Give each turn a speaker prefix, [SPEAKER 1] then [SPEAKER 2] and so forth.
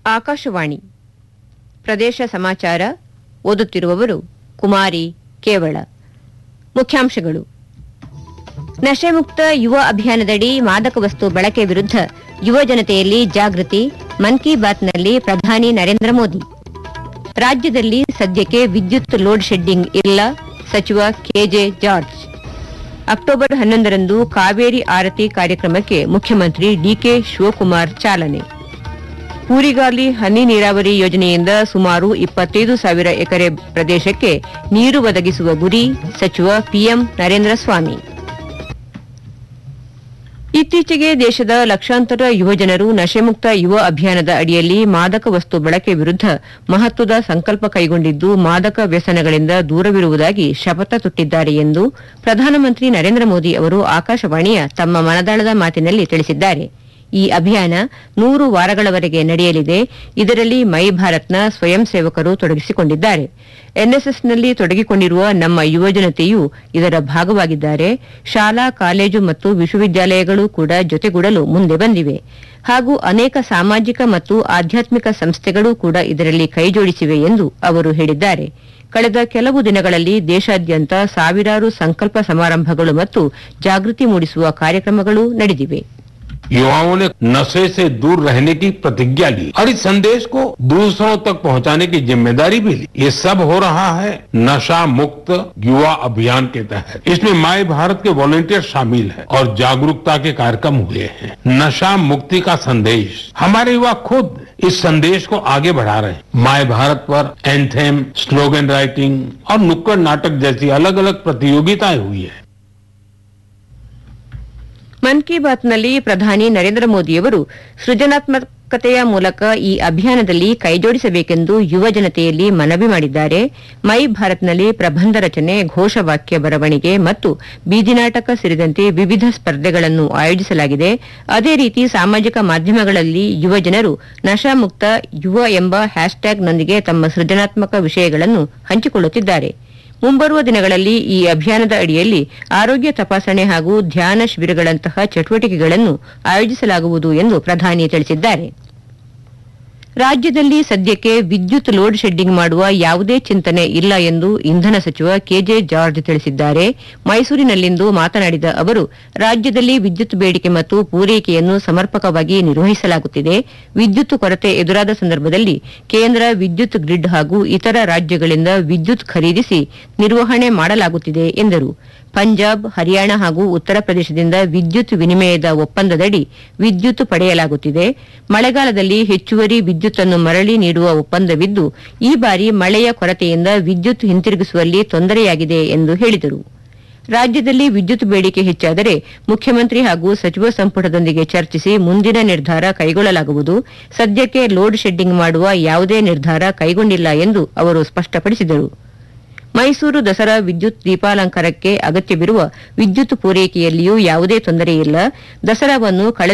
[SPEAKER 1] ಆಕಾಶವಾಣಿ ಪ್ರದೇಶ ಸಮಾಚಾರ ಓದುತ್ತಿರುವವರು ಕುಮಾರಿ ಕೇವಳ ಮುಖ್ಯಾಂಶಗಳು ನಶೆಮುಕ್ತ ಯುವ ಅಭಿಯಾನದಡಿ ಮಾದಕ ವಸ್ತು ಬಳಕೆ ವಿರುದ್ಧ ಯುವ ಜನತೆಯಲ್ಲಿ ಜಾಗೃತಿ ಮನ್ ಕಿ ಬಾತ್ನಲ್ಲಿ ಪ್ರಧಾನಿ ನರೇಂದ್ರ ಮೋದಿ ರಾಜ್ಯದಲ್ಲಿ ಸದ್ಯಕ್ಕೆ ವಿದ್ಯುತ್ ಲೋಡ್ ಶೆಡ್ಡಿಂಗ್ ಇಲ್ಲ ಸಚಿವ ಕೆಜೆ ಜಾರ್ಜ್ ಅಕ್ಟೋಬರ್ ಹನ್ನೊಂದರಂದು ಕಾವೇರಿ ಆರತಿ ಕಾರ್ಯಕ್ರಮಕ್ಕೆ ಮುಖ್ಯಮಂತ್ರಿ ಡಿಕೆ ಶಿವಕುಮಾರ್ ಚಾಲನೆ ಕೂರಿಗಾಲಿ ಹನಿ ನೀರಾವರಿ ಯೋಜನೆಯಿಂದ ಸುಮಾರು ಇಪ್ಪತ್ತೈದು ಸಾವಿರ ಎಕರೆ ಪ್ರದೇಶಕ್ಕೆ ನೀರು ಒದಗಿಸುವ ಗುರಿ ಸಚಿವ ಪಿಎಂ ನರೇಂದ್ರ ಸ್ವಾಮಿ ಇತ್ತೀಚೆಗೆ ದೇಶದ ಲಕ್ಷಾಂತರ ಯುವಜನರು ನಶೆಮುಕ್ತ ಯುವ ಅಭಿಯಾನದ ಅಡಿಯಲ್ಲಿ ಮಾದಕ ವಸ್ತು ಬಳಕೆ ವಿರುದ್ಧ ಮಹತ್ವದ ಸಂಕಲ್ಪ ಕೈಗೊಂಡಿದ್ದು ಮಾದಕ ವ್ಯಸನಗಳಿಂದ ದೂರವಿರುವುದಾಗಿ ಶಪಥ ತೊಟ್ಟಿದ್ದಾರೆ ಎಂದು ಪ್ರಧಾನಮಂತ್ರಿ ನರೇಂದ್ರ ಮೋದಿ ಅವರು ಆಕಾಶವಾಣಿಯ ತಮ್ಮ ಮನದಾಳದ ಮಾತಿನಲ್ಲಿ ತಿಳಿಸಿದ್ದಾರೆ ಈ ಅಭಿಯಾನ ನೂರು ವಾರಗಳವರೆಗೆ ನಡೆಯಲಿದೆ ಇದರಲ್ಲಿ ಮೈ ಭಾರತ್ನ ಸ್ವಯಂ ಸೇವಕರು ತೊಡಗಿಸಿಕೊಂಡಿದ್ದಾರೆ ಎನ್ಎಸ್ಎಸ್ನಲ್ಲಿ ತೊಡಗಿಕೊಂಡಿರುವ ನಮ್ಮ ಯುವಜನತೆಯೂ ಇದರ ಭಾಗವಾಗಿದ್ದಾರೆ ಶಾಲಾ ಕಾಲೇಜು ಮತ್ತು ವಿಶ್ವವಿದ್ಯಾಲಯಗಳು ಕೂಡ ಜೊತೆಗೂಡಲು ಮುಂದೆ ಬಂದಿವೆ ಹಾಗೂ ಅನೇಕ ಸಾಮಾಜಿಕ ಮತ್ತು ಆಧ್ಯಾತ್ಮಿಕ ಸಂಸ್ಥೆಗಳೂ ಕೂಡ ಇದರಲ್ಲಿ ಕೈಜೋಡಿಸಿವೆ ಎಂದು ಅವರು ಹೇಳಿದ್ದಾರೆ ಕಳೆದ ಕೆಲವು ದಿನಗಳಲ್ಲಿ ದೇಶಾದ್ಯಂತ ಸಾವಿರಾರು ಸಂಕಲ್ಪ ಸಮಾರಂಭಗಳು ಮತ್ತು ಜಾಗೃತಿ ಮೂಡಿಸುವ ಕಾರ್ಯಕ್ರಮಗಳು ನಡೆದಿವೆ
[SPEAKER 2] युवाओं ने नशे से दूर रहने की प्रतिज्ञा ली और इस संदेश को दूसरों तक पहुंचाने की जिम्मेदारी भी ली ये सब हो रहा है नशा मुक्त युवा अभियान के तहत इसमें माई भारत के वॉलेंटियर शामिल हैं और जागरूकता के कार्यक्रम हुए हैं नशा मुक्ति का संदेश हमारे युवा खुद इस संदेश को आगे बढ़ा रहे हैं माई भारत पर एंथेम स्लोगन राइटिंग और नुक्कड़ नाटक जैसी अलग अलग प्रतियोगिताएं हुई है
[SPEAKER 1] ಮನ್ ಕಿ ಬಾತ್ನಲ್ಲಿ ಪ್ರಧಾನಿ ನರೇಂದ್ರ ಮೋದಿಯವರು ಸೃಜನಾತ್ಮಕತೆಯ ಮೂಲಕ ಈ ಅಭಿಯಾನದಲ್ಲಿ ಕೈಜೋಡಿಸಬೇಕೆಂದು ಯುವ ಜನತೆಯಲ್ಲಿ ಮನವಿ ಮಾಡಿದ್ದಾರೆ ಮೈ ಭಾರತ್ನಲ್ಲಿ ಪ್ರಬಂಧ ರಚನೆ ಘೋಷವಾಕ್ಯ ಬರವಣಿಗೆ ಮತ್ತು ಬೀದಿನಾಟಕ ಸೇರಿದಂತೆ ವಿವಿಧ ಸ್ಪರ್ಧೆಗಳನ್ನು ಆಯೋಜಿಸಲಾಗಿದೆ ಅದೇ ರೀತಿ ಸಾಮಾಜಿಕ ಮಾಧ್ಯಮಗಳಲ್ಲಿ ಯುವ ಜನರು ನಶಾಮುಕ್ತ ಯುವ ಎಂಬ ಹ್ಯಾಶ್ಟ್ಯಾಗ್ನೊಂದಿಗೆ ತಮ್ಮ ಸೃಜನಾತ್ಮಕ ವಿಷಯಗಳನ್ನು ಹಂಚಿಕೊಳ್ಳುತ್ತಿದ್ದಾರೆ ಮುಂಬರುವ ದಿನಗಳಲ್ಲಿ ಈ ಅಭಿಯಾನದ ಅಡಿಯಲ್ಲಿ ಆರೋಗ್ಯ ತಪಾಸಣೆ ಹಾಗೂ ಧ್ಯಾನ ಶಿಬಿರಗಳಂತಹ ಚಟುವಟಿಕೆಗಳನ್ನು ಆಯೋಜಿಸಲಾಗುವುದು ಎಂದು ಪ್ರಧಾನಿ ತಿಳಿಸಿದ್ದಾರೆ ರಾಜ್ಯದಲ್ಲಿ ಸದ್ಯಕ್ಕೆ ವಿದ್ಯುತ್ ಲೋಡ್ ಶೆಡ್ಡಿಂಗ್ ಮಾಡುವ ಯಾವುದೇ ಚಿಂತನೆ ಇಲ್ಲ ಎಂದು ಇಂಧನ ಸಚಿವ ಕೆಜೆ ಜಾರ್ಜ್ ತಿಳಿಸಿದ್ದಾರೆ ಮೈಸೂರಿನಲ್ಲಿಂದು ಮಾತನಾಡಿದ ಅವರು ರಾಜ್ಯದಲ್ಲಿ ವಿದ್ಯುತ್ ಬೇಡಿಕೆ ಮತ್ತು ಪೂರೈಕೆಯನ್ನು ಸಮರ್ಪಕವಾಗಿ ನಿರ್ವಹಿಸಲಾಗುತ್ತಿದೆ ವಿದ್ಯುತ್ ಕೊರತೆ ಎದುರಾದ ಸಂದರ್ಭದಲ್ಲಿ ಕೇಂದ್ರ ವಿದ್ಯುತ್ ಗ್ರಿಡ್ ಹಾಗೂ ಇತರ ರಾಜ್ಯಗಳಿಂದ ವಿದ್ಯುತ್ ಖರೀದಿಸಿ ನಿರ್ವಹಣೆ ಮಾಡಲಾಗುತ್ತಿದೆ ಎಂದರು ಪಂಜಾಬ್ ಹರಿಯಾಣ ಹಾಗೂ ಉತ್ತರ ಪ್ರದೇಶದಿಂದ ವಿದ್ಯುತ್ ವಿನಿಮಯದ ಒಪ್ಪಂದದಡಿ ವಿದ್ಯುತ್ ಪಡೆಯಲಾಗುತ್ತಿದೆ ಮಳೆಗಾಲದಲ್ಲಿ ಹೆಚ್ಚುವರಿ ವಿದ್ಯುತ್ ಅನ್ನು ಮರಳಿ ನೀಡುವ ಒಪ್ಪಂದವಿದ್ದು ಈ ಬಾರಿ ಮಳೆಯ ಕೊರತೆಯಿಂದ ವಿದ್ಯುತ್ ಹಿಂತಿರುಗಿಸುವಲ್ಲಿ ತೊಂದರೆಯಾಗಿದೆ ಎಂದು ಹೇಳಿದರು ರಾಜ್ಯದಲ್ಲಿ ವಿದ್ಯುತ್ ಬೇಡಿಕೆ ಹೆಚ್ಚಾದರೆ ಮುಖ್ಯಮಂತ್ರಿ ಹಾಗೂ ಸಚಿವ ಸಂಪುಟದೊಂದಿಗೆ ಚರ್ಚಿಸಿ ಮುಂದಿನ ನಿರ್ಧಾರ ಕೈಗೊಳ್ಳಲಾಗುವುದು ಸದ್ಯಕ್ಕೆ ಲೋಡ್ ಶೆಡ್ಡಿಂಗ್ ಮಾಡುವ ಯಾವುದೇ ನಿರ್ಧಾರ ಕೈಗೊಂಡಿಲ್ಲ ಎಂದು ಅವರು ಸ್ಪಷ್ಟಪಡಿಸಿದರು ಮೈಸೂರು ದಸರಾ ವಿದ್ಯುತ್ ದೀಪಾಲಂಕಾರಕ್ಕೆ ಅಗತ್ಯವಿರುವ ವಿದ್ಯುತ್ ಪೂರೈಕೆಯಲ್ಲಿಯೂ ಯಾವುದೇ ತೊಂದರೆಯಿಲ್ಲ ದಸರಾವನ್ನು ಕಳೆದ